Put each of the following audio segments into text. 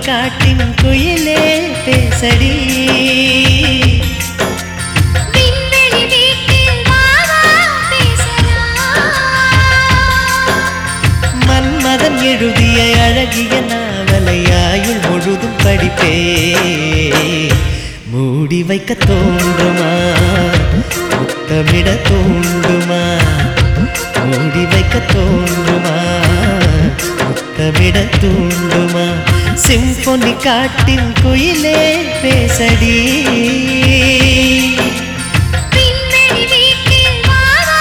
காட்டின் குயிலே பேசடி விண்வெளி வீட்டில் வா வா பேசலாம் மன்மதன் எழுதிய அழகிய நாவலை ஆயுள் முழுதும் படிப்பே மூடி வைக்க தோன்றுமா முத்தமிட தூண்டுமா மூடி வைக்க தோன்றுமா முத்தமிட தூண்டுமா சிம்பொனி காட்டின் குயிலே பேசடி விண்வெளி வீட்டில் வா வா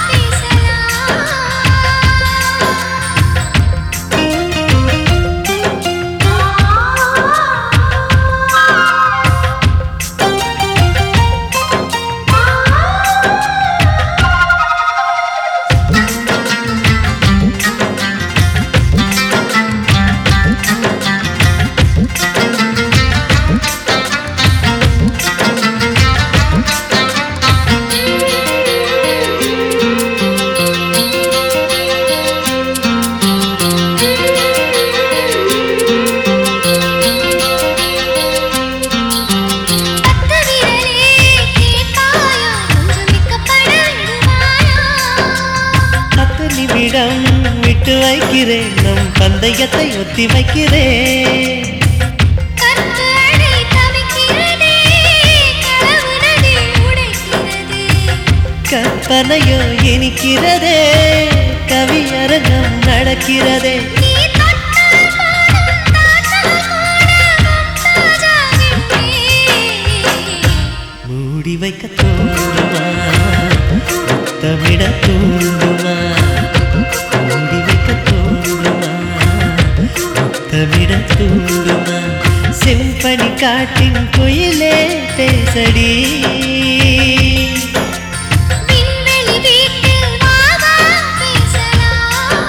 பத்து விரலே கேட்பாயா கொஞ்சம் மிக்கப்பட விடுவாயா பத்து நிமிடம் விட்டு வைக்கிறேன் நம் பந்தயத்தை ஒத்தி வைக்கிறேன் கற்பு அடை தவிக்கிறதே களவு நதி உடைக்கிறது கற்பனையோ இனிக்கிறதே கவியரங்கம் நடக்கிறதே நீ தொட்டால் பாடும் தாத்தல் கூட மும்தாஜாகின்றே மூடி வைக்க தோன்றுமா முத்தமிட தூண்டுமா மூடி வைக்க தோன்றுமா முத்தமிட தூண்டுமா செம்பனி காட்டின் குயிலே பேசடி விண்வெளி வீட்டில் வா வா பேசலாம்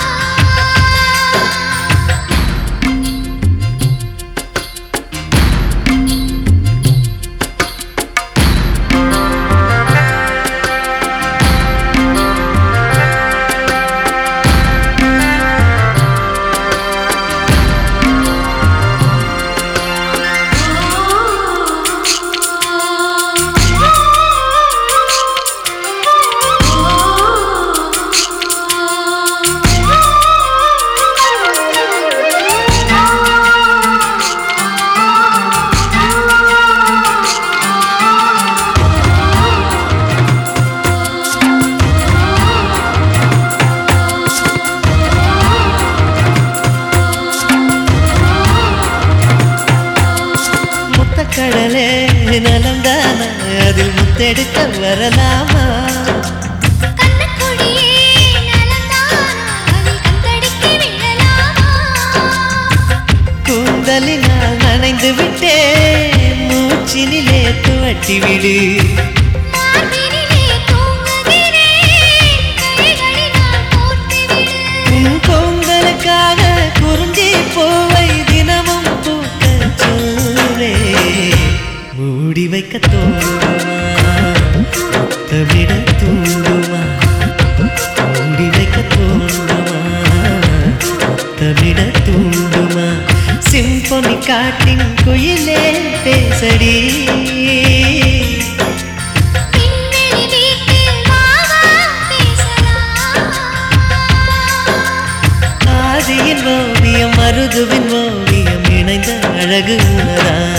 முத்தக்கடலே நலம்தானா அதில் முத்தெடுக்க வரலாமா கண்ணக்குடியே நலந்தானா அதில் கந்தடிக்க விழலாமா கூந்தலினால் நனைந்து விட்டே மூச்சினிலே துவட்டி விடு மார்பினிலே தூங்குகிறேன் கைகளினால் கோர்த்துவிடு உன் பொங்கலுக்காக குறிஞ்சி பூவை தினமும் பூக்க சொல்வே மூடி வைக்க தோன்றுமா முத்தமிட தூண்டுமா மூடி வைக்க தோன்றுமா முத்தமிட தூண்டுமா சிம்பொனி காட்டின் குயிலே பேசடி விண்வெளி வீட்டில் வா வா பேசலாம் ஆதியின் ஓவியம் மருதுவின் ஓவியம் இணைந்த அழகு உணரா